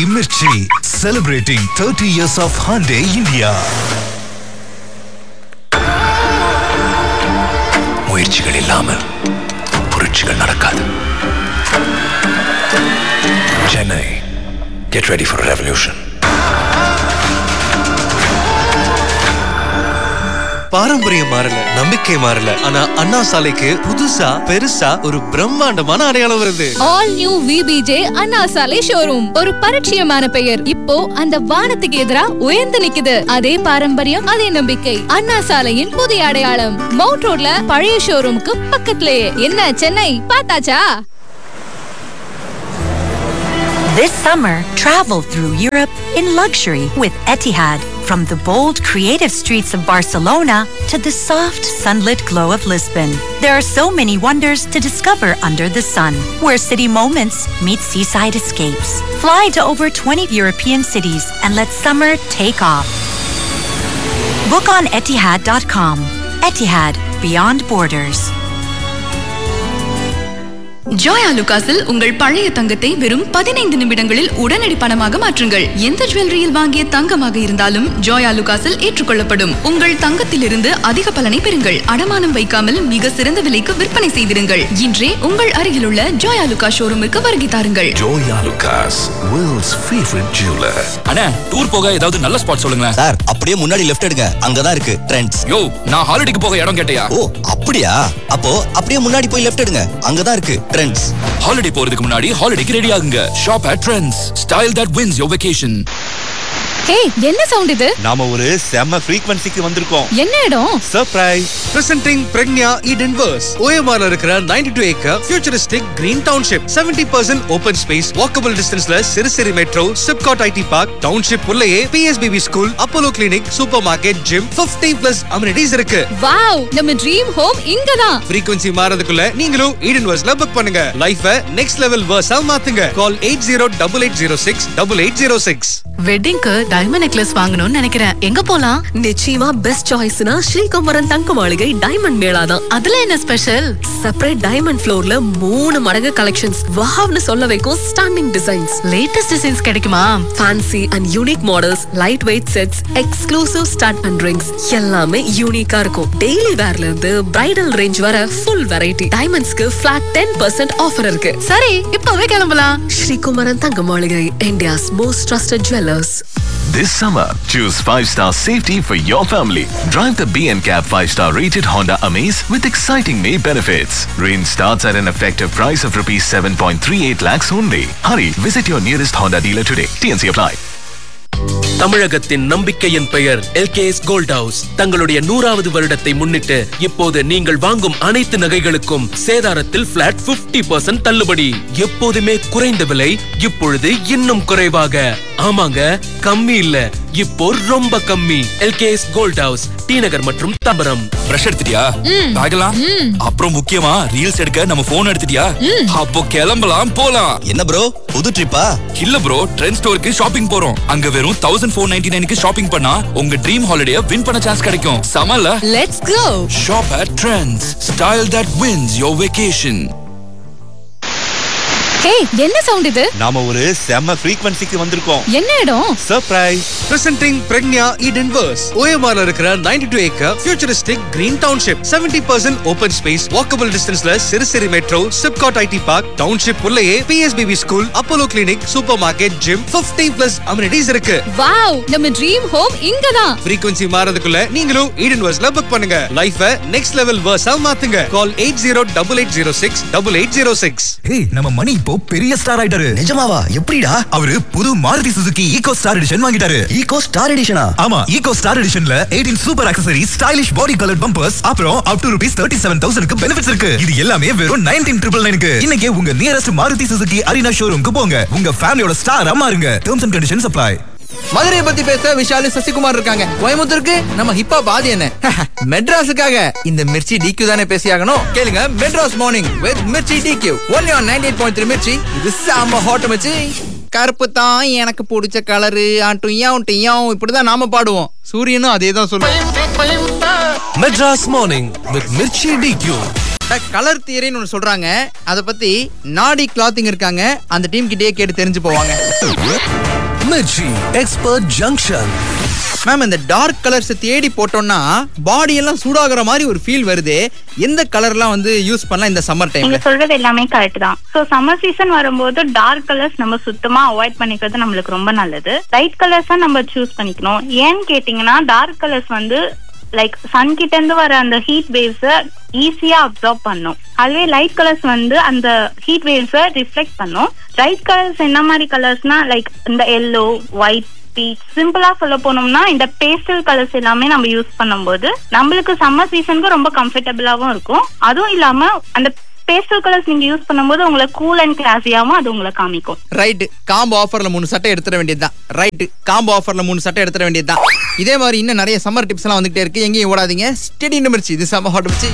Mirchi, celebrating 30 years of Hyundai India. முயற்சிகள் இல்லாமல் புரட்சிகள் நடக்காது Chennai get ready for revolution பாரம்பரியம் மாறல நம்பிக்கை மாறல ஆனா அண்ணா சாலைக்கு புதுசா பெருசா ஒரு பிரம்மாண்டமான அடையாளம் வருது ஆல் நியூ விபிஜே அண்ணா சாலை ஷோரூம் ஒரு பரிச்சயமான பெயர் இப்போ அந்த வானத்துக்கு எதிரா உயர்ந்து நிக்குது அதே பாரம்பரியம் அதே நம்பிக்கை அண்ணா சாலையின் புதிய அடையாளம் மவுண்ட் ரோட்ல பழைய ஷோரூமுக்கு பக்கத்திலேயே என்ன Chennai பார்த்தாச்சா This summer, travel through Europe in luxury with Etihad. From the bold, creative streets of Barcelona to the soft, sunlit glow of Lisbon. There are so many wonders to discover under the sun, where city moments meet seaside escapes. Fly to over 20 European cities and let summer take off. Book on Etihad.com. Etihad, beyond borders. Joya லுகாஸில் உங்கள் பழைய தங்கத்தை வெறும் பதினைந்து நிமிடங்களில் உடனடி பணமாக மாற்றுங்கள் எந்த ஜுவல்லரியில் வாங்கிய தங்கமாக இருந்தாலும் ஜோயா லுகாஸில் ஏற்றுக்கொள்ளப்படும் உங்கள் தங்கத்திலிருந்து அதிக பலனை பெறுங்கள் அடமானம் வைக்காமல் மிக சிறந்த விலைக்கு விற்பனை செய்திருங்கள் இன்றே உங்கள் அருகிலுள்ள ஜோயா லுகா ஷோரூமுக்கு வருகை தாருங்கள் Joyalukkas world's favourite jeweller அண்ணா டூர் போக ஏதாவது நல்ல ஸ்பாட் சொல்லுங்களேன் சார் அப்படியே முன்னாடி லெஃப்ட் எடுங்க அங்கதான் இருக்கு ட்ரெண்ட்ஸ் யோ நான் ஹாலிடேக்கு போக இடம் கேட்டையா ஓ அப்படியா அப்போ அப்படியே முன்னாடி போய் லெஃப்ட் எடுங்க அங்கதான் இருக்கு ட்ரெண்ட்ஸ் ஹாலிடே போறதுக்கு முன்னாடி ஹாலிடேக்கு ரெடி ஆகுங்க shop at Trends style that wins your vacation hey என்ன சவுண்ட் இது நாம ஒரு செம ஃப்ரீக்வன்சிக்கு வந்திருக்கோம் என்ன இடம் surprise Presenting Pregnia Eden Verse. OMR இருக்கிற 92 acre futuristic green township. 70% open space, walkable distanceல சிறுசிறு metro, SIPCOT IT park, township உள்ளேயே PSBB school, Apollo clinic, super market, gym, 50 plus amenities இருக்கு. வாவ் நம்ம ட்ரீம் ஹோம் இங்கதான் frequency மாறதுக்குள்ள நீங்களும் ஈடன் வர்ஸ்ல புக் பண்ணுங்க லைஃப நெக்ஸ்ட் லெவல் வர்ஸா மாத்துங்க call eight zero double eight zero six double eight zero six வெட்டிங்க்கு டைமண்ட் நெக்லஸ் வாங்கணும்னு நினைக்கிறேன் எங்க போலாம் நிச்சயமா பெஸ்ட் சாய்ஸ்னா ஸ்ரீகுமரன் தங்க மாளிகை டைமண்ட் மேளா தான் அதுல என்ன ஸ்பெஷல் செப்பரேட் டைமண்ட் ஃப்ளோர்ல மூணு மடங்கு கலெக்ஷன்ஸ் வாவ்னு சொல்ல வைக்கும் ஸ்டாண்டிங் டிசைன்ஸ் லேட்டஸ்ட் டிசைன்ஸ் கிடைக்குமா fancy and unique models light weight sets exclusive start and rings எல்லாமே யூனிக்கா இருக்கும் டெய்லி வேர்ல இருந்து பிரைடல் ரேஞ்ச் வர ஃபுல் வெரைட்டி டைமண்ட்ஸ்க்கு ஃபிளாட் டென் பர்சன்ட் ஆஃபர் இருக்கு சரி இப்பவே கிளம்பலாம் Sri Kumaran Thanga Maligai India's most trusted jewellers This summer, choose 5-star safety for your family. Drive the B&Cab 5-star rated Honda Amaze with exciting May benefits. Range starts at an effective price of rupees 7.38 lakhs only. Hurry, visit your nearest Honda dealer today. TNC apply. தமிழகத்தின் நம்பிக்கையின் பெயர் LKS gold house தங்களுடைய நூறாவது வருடத்தை முன்னிட்டு இப்போது நீங்கள் வாங்கும் அனைத்து நகைகளுக்கும் சேதாரத்தில் பிளாட் 50% தள்ளுபடி எப்போதுமே குறைந்த விலை இப்பொழுது இன்னும் குறைவாக ஆமாங்க கம்மி இல்ல இப்போ ரொம்ப கம்மி LKS gold house T Nagar மற்றும் தம்பரம் பிரஷ் எடுத்துட்டியா பேகலாம் அப்புறம் முக்கியமா ரீல்ஸ் எடுக்க நம்ம போன் எடுத்துட்டியா அப்போ கிளம்பலாம் போலாம் என்ன ப்ரோ புது ட்ரிப்பா இல்ல ப்ரோ ட்ரெண்ட் ஸ்டோருக்கு ஷாப்பிங் போறோம் அங்க வெறும் தௌசண்ட் ஃபோர் நைன்டி நைனுக்கு ஷாப்பிங் பண்ணா உங்க ட்ரீம் ஹாலிடே வின் பண்ண சான்ஸ் கிடைக்கும் சமல்ல let's go shop at Trends style that wins your vacation hey என்ன சவுண்ட் இது நாம ஒரு செம ஃப்ரீக்வன்சிக்கு வந்திருக்கோம் என்ன இடம் surprise Presenting Pregnia Eden Verse. OMR இருக்கிற 92 acre futuristic green township. 70% open space, walkable distanceல சிறுசிறு metro, SIPCOT IT park, township உள்ளேயே PSBB school, Apollo clinic, super market, gym, 50 plus amenities இருக்கு. வாவ் நம்ம ட்ரீம் ஹோம் இங்கதான் frequency மாறதுக்குள்ள நீங்களும் ஈடன் வர்ஸ்ல புக் பண்ணுங்க லைஃப நெக்ஸ்ட் லெவல் வர்ஸா மாத்துங்க call eight zero double eight zero six double eight zero six hey நம்ம மணி இப்போ பெரிய ஸ்டார் ஆயிட்டாரு நிஜமாவா எப்படிடா அவரு புது Maruti Suzuki Eeco star edition வாங்கிட்டாரு ஈகோ ஸ்டார் எடிஷனா ஆமா ஈகோ ஸ்டார் எடிஷன்ல 18 super accessories stylish body colour bumpers அப்புறம் up to rupees thirty seven தௌசண்ட்க்கு பெனிஃபிட்ஸ் இருக்கு இது எல்லாமே வெறும் நைன்டீன் ட்ரிபிள் நைனுக்கு இன்னைக்கே உங்க நியரஸ்ட் மாருதி சுசுகி அரினா ஷோரூம்க்கு போங்க உங்க ஃபேமிலியோட ஸ்டார் மாறுங்க டேர்ம்ஸ் அண்ட் கண்டிஷன்ஸ் அப்ளை மதுரையை பத்தி பேச விஷாலு சசிகுமார் இருக்காங்க கோயம்புத்தூருக்கு நம்ம ஹிப்பா பாதி என்ன மெட்ராஸுக்காக இந்த மிர்ச்சி டிக்யூ தானே பேசியாகணும் கேளுங்க Madras morning with Mirchi DQ only on ninety eight point three Mirchi இது சாம ஹாட் மிர்ச்சி கருப்பு தான் எனக்கு பிடிச்ச கலரு ஆட்டும் டியும் இப்படிதான் நாம பாடுவோம் சூரியனும் அதே தான் சொல்லுவோம் Madras morning with Mirchi DQ colour தியரின்னு ஒன்று சொல்றாங்க அதை பத்தி நாடி கிளாத்திங் இருக்காங்க அந்த டீம் கிட்டயே கேட்டு தெரிஞ்சு போவாங்க மிர்ச்சி எக்ஸ்பர்ட் ஜங்ஷன் மேம் இந்த டார்க் கலர்ஸ் தேடி போட்டோம்னா பாடி எல்லாம் சூடாகிற மாதிரி ஒரு ஃபீல் வருது எந்த கலர்லாம் வந்து யூஸ் பண்ணலாம் இந்த சம்மர் நீங்க டைம்ல சொல்றது எல்லாமே கரெக்ட் தான் சோ சம்மர் சீசன் வரும்போது டார்க் கலர்ஸ் நம்ம சுத்தமா அவாய்ட் பண்ணிக்கிறது நம்மளுக்கு ரொம்ப நல்லது லைட் கலர்ஸ் தான் நம்ம சூஸ் பண்ணிக்கணும் ஏன்னு கேட்டீங்கன்னா டார்க் கலர்ஸ் வந்து லைக் சன் கிட்ட இருந்து வர அந்த ஹீட் வேவ்ஸ் ஈஸியா அப்சர்வ் பண்ணும் அதுவே லைட் கலர்ஸ் வந்து அந்த ஹீட் வேவ்ஸ் ரிஃப்ளெக்ட் பண்ணும் லைட் கலர்ஸ் என்ன மாதிரி கலர்ஸ்னா லைக் இந்த எல்லோ ஒயிட் பீச் சிம்பிளா சொல்ல போனோம்னா இந்த பேஸ்டல் கலர்ஸ் எல்லாமே நம்ம யூஸ் பண்ணும்போது நம்மளுக்கு சம்மர் சீசனுக்கு ரொம்ப கம்ஃபர்டபுளாவும் இருக்கும் அதுவும் இல்லாம அந்த பேஸ்டல் கலர்ஸ் நீங்க யூஸ் பண்ணும்போது உங்களை கூல் அண்ட் கிளாஸியாவும் அது உங்களை காமிக்கும் ரைட்டு காம்போ ஆஃபர்ல மூணு சட்டை எடுத்துட வேண்டியதுதான் ரைட்டு காம்போ ஆஃபர்ல மூணு சட்டை எடுத்துட வேண்டியதுதான் இதே மாதிரி இன்னும் நிறைய சம்மர் டிப்ஸ் எல்லாம் வந்துகிட்டே இருக்கு எங்கேயும் ஓடாதீங்க ஸ்டெடி நிமிர்ச்சி இது சம்மர் ஹாட்